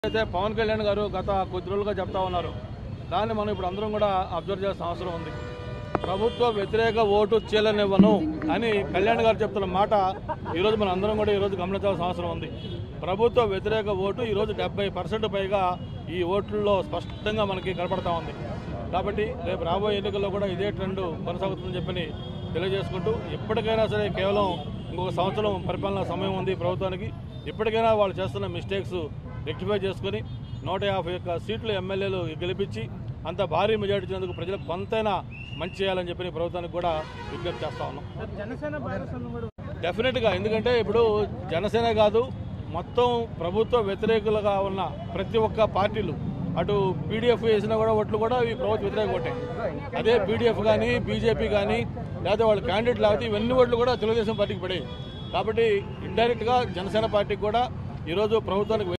అయితే పవన్ కళ్యాణ్ గారు గత కొద్ది రోజులుగా చెప్తా ఉన్నారు దాన్ని మనం ఇప్పుడు అందరం కూడా అబ్జర్వ్ చేయాల్సిన అవసరం ఉంది ప్రభుత్వ వ్యతిరేక ఓటు చీలనివ్వను అని కళ్యాణ్ గారు చెప్తున్న మాట ఈరోజు మనం అందరం కూడా ఈరోజు గమనించాల్సిన అవసరం ఉంది ప్రభుత్వ వ్యతిరేక ఓటు ఈరోజు డెబ్బై పర్సెంట్ పైగా ఈ ఓట్లలో స్పష్టంగా మనకి కనపడతా ఉంది కాబట్టి రేపు రాబోయే ఎన్నికల్లో కూడా ఇదే ట్రెండ్ కొనసాగుతుందని చెప్పని తెలియజేసుకుంటూ ఎప్పటికైనా సరే కేవలం ఇంకొక సంవత్సరం పరిపాలన సమయం ఉంది ప్రభుత్వానికి ఇప్పటికైనా వాళ్ళు చేస్తున్న మిస్టేక్స్ రెక్టిఫై చేసుకొని నూట యాభై ఒక్క సీట్లు ఎమ్మెల్యేలు గెలిపించి అంత భారీ మెజార్టీ ఇచ్చినందుకు ప్రజలకు కొంతైనా మంచి చేయాలని చెప్పి ప్రభుత్వానికి కూడా విజ్ఞప్తి చేస్తా ఉన్నాం జనసేన భాగస్వామ్యం కూడా డెఫినెట్గా ఎందుకంటే ఇప్పుడు జనసేన కాదు మొత్తం ప్రభుత్వ వ్యతిరేకులుగా ఉన్న ప్రతి ఒక్క పార్టీలు అటు పీడిఎఫ్ వేసినా కూడా ఓట్లు కూడా ఈ ప్రభుత్వ వ్యతిరేక ఓటే అదే పీడిఎఫ్ కానీ బీజేపీ కానీ లేకపోతే వాళ్ళ క్యాండిడేట్ లేకపోతే ఇవన్నీ ఓట్లు కూడా తెలుగుదేశం పార్టీకి పడాయి కాబట్టి ఇండైరెక్ట్గా జనసేన పార్టీకి కూడా ఈరోజు ప్రభుత్వానికి